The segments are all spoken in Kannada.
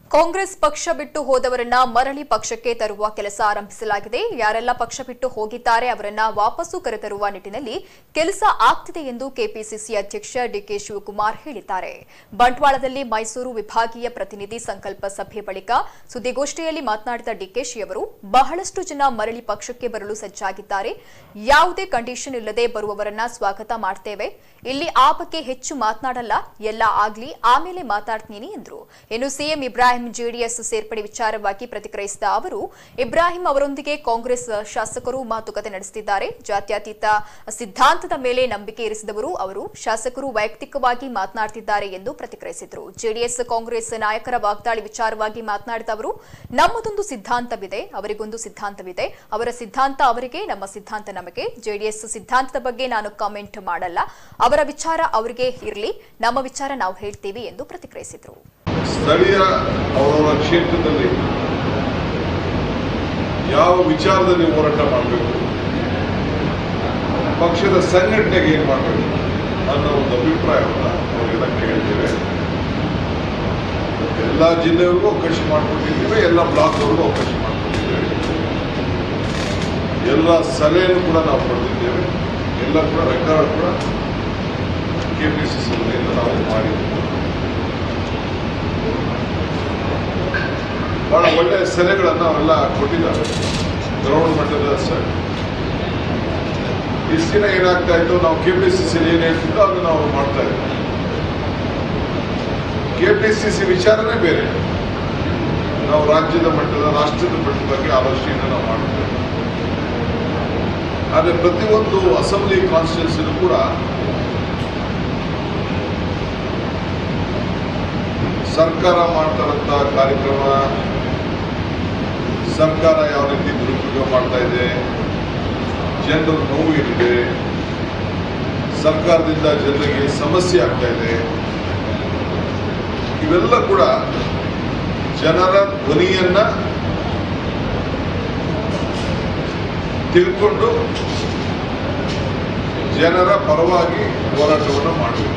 ಕಾಂಗ್ರೆಸ್ ಪಕ್ಷ ಬಿಟ್ಟು ಹೋದವರನ್ನ ಮರಳಿ ಪಕ್ಷಕ್ಕೆ ತರುವ ಕೆಲಸ ಆರಂಭಿಸಲಾಗಿದೆ ಯಾರೆಲ್ಲ ಪಕ್ಷ ಬಿಟ್ಟು ಹೋಗಿದ್ದಾರೆ ಅವರನ್ನ ವಾಪಸ್ಸು ಕರೆತರುವ ನಿಟ್ಟಿನಲ್ಲಿ ಕೆಲಸ ಆಗ್ತಿದೆ ಎಂದು ಕೆಪಿಸಿಸಿ ಅಧ್ಯಕ್ಷ ಡಿಕೆ ಶಿವಕುಮಾರ್ ಹೇಳಿದ್ದಾರೆ ಬಂಟ್ವಾಳದಲ್ಲಿ ಮೈಸೂರು ವಿಭಾಗೀಯ ಪ್ರತಿನಿಧಿ ಸಂಕಲ್ಪ ಸಭೆ ಬಳಿಕ ಸುದ್ದಿಗೋಷ್ಠಿಯಲ್ಲಿ ಮಾತನಾಡಿದ ಡಿಕೆಶಿ ಅವರು ಬಹಳಷ್ಟು ಜನ ಮರಳಿ ಪಕ್ಷಕ್ಕೆ ಬರಲು ಸಜ್ಜಾಗಿದ್ದಾರೆ ಯಾವುದೇ ಕಂಡೀಷನ್ ಇಲ್ಲದೆ ಬರುವವರನ್ನ ಸ್ವಾಗತ ಮಾಡ್ತೇವೆ ಇಲ್ಲಿ ಆ ಬಗ್ಗೆ ಹೆಚ್ಚು ಮಾತನಾಡಲ್ಲ ಎಲ್ಲ ಆಗ್ಲಿ ಆಮೇಲೆ ಮಾತಾಡ್ತೀನಿ ಎಂದರು ಇನ್ನು ಸಿಎಂ ಇಬ್ರಾಹಿಂ ಜೆಡಿಎಸ್ ಸೇರ್ಪಡೆ ವಿಚಾರವಾಗಿ ಪ್ರತಿಕ್ರಿಯಿಸಿದ ಅವರು ಇಬ್ರಾಹಿಂ ಅವರೊಂದಿಗೆ ಕಾಂಗ್ರೆಸ್ ಶಾಸಕರು ಮಾತುಕತೆ ನಡೆಸುತ್ತಿದ್ದಾರೆ ಜಾತ್ಯತೀತ ಸಿದ್ಧಾಂತದ ಮೇಲೆ ನಂಬಿಕೆ ಇರಿಸಿದವರು ಅವರು ಶಾಸಕರು ವೈಯಕ್ತಿಕವಾಗಿ ಮಾತನಾಡುತ್ತಿದ್ದಾರೆ ಎಂದು ಪ್ರತಿಕ್ರಿಯಿಸಿದರು ಜೆಡಿಎಸ್ ಕಾಂಗ್ರೆಸ್ ನಾಯಕರ ವಾಗ್ದಾಳಿ ವಿಚಾರವಾಗಿ ಮಾತನಾಡಿದ ಅವರು ನಮ್ಮದೊಂದು ಸಿದ್ಧಾಂತವಿದೆ ಅವರಿಗೊಂದು ಸಿದ್ಧಾಂತವಿದೆ ಅವರ ಸಿದ್ಧಾಂತ ಅವರಿಗೆ ನಮ್ಮ ಸಿದ್ಧಾಂತ ನಮಗೆ ಜೆಡಿಎಸ್ ಸಿದ್ಧಾಂತದ ಬಗ್ಗೆ ನಾನು ಕಾಮೆಂಟ್ ಮಾಡಲ್ಲ ಅವರ ವಿಚಾರ ಅವರಿಗೆ ಇರಲಿ ನಮ್ಮ ವಿಚಾರ ನಾವು ಹೇಳ್ತೀವಿ ಎಂದು ಪ್ರತಿಕ್ರಿಯಿಸಿದರು ಸ್ಥಳೀಯ ಅವರವರ ಕ್ಷೇತ್ರದಲ್ಲಿ ಯಾವ ವಿಚಾರದಲ್ಲಿ ಹೋರಾಟ ಮಾಡಬೇಕು ಪಕ್ಷದ ಸಂಘಟನೆಗೆ ಏನು ಮಾಡಬೇಕು ಅನ್ನೋ ಒಂದು ಅಭಿಪ್ರಾಯವನ್ನು ಅವರಿಗೆಲ್ಲ ಕೇಳಿದ್ದೇವೆ ಎಲ್ಲ ಜಿಲ್ಲೆಯವ್ರಿಗೂ ಅವಕಾಶ ಮಾಡಿಕೊಟ್ಟಿದ್ದೇವೆ ಎಲ್ಲ ಬ್ಲಾಕ್ವರೆಗೂ ಅವಕಾಶ ಮಾಡಿಕೊಟ್ಟಿದ್ದೇವೆ ಎಲ್ಲ ಸಲಹೆಯನ್ನು ಕೂಡ ನಾವು ಪಡೆದಿದ್ದೇವೆ ಎಲ್ಲ ಕೂಡ ರೆಕಾರ್ಡ್ ಕೂಡ ಕೆ ಪಿ ಸಿ ಸಿ ನಾವು ಮಾಡಿದ್ದೇವೆ ಬಹಳ ಒಳ್ಳೆಯ ಸಲಹೆಗಳನ್ನು ಅವೆಲ್ಲ ಕೊಟ್ಟಿದ್ದಾರೆ ಗ್ರೌಂಡ್ ಮಟ್ಟದ ಸಲಹೆ ಇಷ್ಟು ದಿನ ಏನಾಗ್ತಾ ಇತ್ತು ನಾವು ಕೆ ಪಿ ಸಿ ಸಿ ಏನು ಹೇಳ್ತಿದ್ದೋ ಅದು ನಾವು ಮಾಡ್ತಾ ಇದ್ದೀವಿ ಕೆ ಪಿ ಸಿ ಸಿ ವಿಚಾರನೇ ಬೇರೆ ನಾವು ರಾಜ್ಯದ ಮಟ್ಟದ ರಾಷ್ಟ್ರದ ಮಟ್ಟದ ಬಗ್ಗೆ ಆಲೋಚನೆಯನ್ನು ನಾವು ಮಾಡ್ತೇವೆ ಆದರೆ ಪ್ರತಿಯೊಂದು ಅಸೆಂಬ್ಲಿ ಕಾನ್ಸ್ಟಿಟ್ಯೂನ್ಸಿನೂ ಕೂಡ ಸರ್ಕಾರ ಮಾಡ್ತಾರಂತ ಕಾರ್ಯಕ್ರಮ ಸರ್ಕಾರ ಯಾವ ರೀತಿ ದುರುಪಯೋಗ ಮಾಡ್ತಾ ಇದೆ ಜನರ ನೋವು ಏನಿದೆ ಸರ್ಕಾರದಿಂದ ಜನರಿಗೆ ಸಮಸ್ಯೆ ಆಗ್ತಾ ಇದೆ ಇವೆಲ್ಲ ಕೂಡ ಜನರ ಧ್ವನಿಯನ್ನ ತಿಳ್ಕೊಂಡು ಜನರ ಪರವಾಗಿ ಹೋರಾಟವನ್ನು ಮಾಡಬೇಕು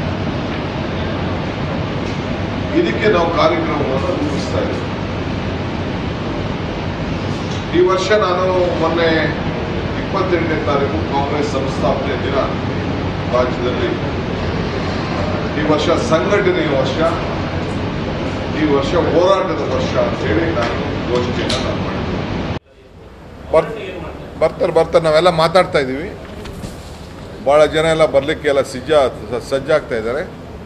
ಇದಕ್ಕೆ ನಾವು ಕಾರ್ಯಕ್ರಮವನ್ನು ರೂಪಿಸ್ತಾ ಇದ್ದೀವಿ ಈ ವರ್ಷ ನಾನು ಮೊನ್ನೆ ಇಪ್ಪತ್ತೆಂಟನೇ ತಾರೀಕು ಕಾಂಗ್ರೆಸ್ ಸಂಸ್ಥಾಪನೆ ದಿನ ರಾಜ್ಯದಲ್ಲಿ ಈ ವರ್ಷ ಸಂಘಟನೆಯ ವರ್ಷ ಈ ವರ್ಷ ಹೋರಾಟದ ವರ್ಷ ಅಂತೇಳಿ ನಾನು ಘೋಷಣೆಯನ್ನು ನಾನು ಮಾಡಿದ್ದೆ ಬರ್ ಬರ್ತಾರೆ ಬರ್ತಾರೆ ನಾವೆಲ್ಲ ಮಾತಾಡ್ತಾ ಇದ್ದೀವಿ ಭಾಳ ಜನ ಎಲ್ಲ ಬರಲಿಕ್ಕೆ ಎಲ್ಲ ಸಜ್ಜ ಸಜ್ಜಾಗ್ತಾ ಇದ್ದಾರೆ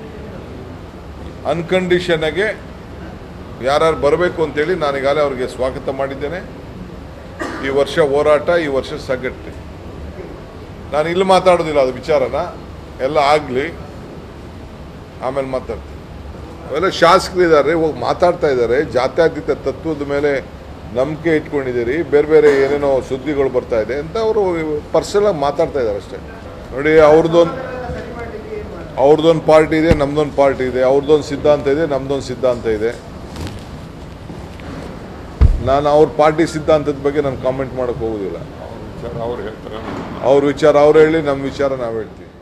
ಅನ್ಕಂಡೀಷನ್ಗೆ ಯಾರ್ಯಾರು ಬರಬೇಕು ಅಂತೇಳಿ ನಾನು ಈಗಾಗಲೇ ಅವ್ರಿಗೆ ಸ್ವಾಗತ ಮಾಡಿದ್ದೇನೆ ಈ ವರ್ಷ ಹೋರಾಟ ಈ ವರ್ಷ ಸಂಘಟನೆ ನಾನು ಇಲ್ಲಿ ಮಾತಾಡೋದಿಲ್ಲ ಅದು ವಿಚಾರನ ಎಲ್ಲ ಆಗಲಿ ಆಮೇಲೆ ಮಾತಾಡ್ತೀನಿ ಅವೆಲ್ಲ ಶಾಸಕರಿದ್ದಾರೆ ಹೋಗಿ ಮಾತಾಡ್ತಾ ಇದ್ದಾರೆ ಜಾತ್ಯತೀತ ತತ್ವದ ಮೇಲೆ ನಂಬಿಕೆ ಇಟ್ಕೊಂಡಿದ್ದೀರಿ ಬೇರೆ ಬೇರೆ ಏನೇನೋ ಸುದ್ದಿಗಳು ಬರ್ತಾ ಇದೆ ಅಂತ ಅವರು ಪರ್ಸನಲಾಗಿ ಮಾತಾಡ್ತಾ ಇದ್ದಾರೆ ಅಷ್ಟೇ ನೋಡಿ ಅವ್ರದ್ದೊಂದು ಅವ್ರದ್ದೊಂದು ಪಾರ್ಟಿ ಇದೆ ನಮ್ದೊಂದು ಪಾರ್ಟಿ ಇದೆ ಅವ್ರದ್ದೊಂದು ಸಿದ್ಧಾಂತ ಇದೆ ನಮ್ದೊಂದು ಸಿದ್ಧಾಂತ ಇದೆ ನಾನು ಅವ್ರ ಪಾರ್ಟಿ ಸಿದ್ಧಾಂತದ ಬಗ್ಗೆ ನಾನು ಕಾಮೆಂಟ್ ಮಾಡೋಕ್ಕೆ ಹೋಗೋದಿಲ್ಲ ಅವ್ರ ವಿಚಾರ ಅವ್ರು ಹೇಳ್ತಾರೆ ಅವ್ರ ವಿಚಾರ ಅವ್ರು ಹೇಳಿ ನಮ್ಮ ವಿಚಾರ ನಾವು ಹೇಳ್ತೀವಿ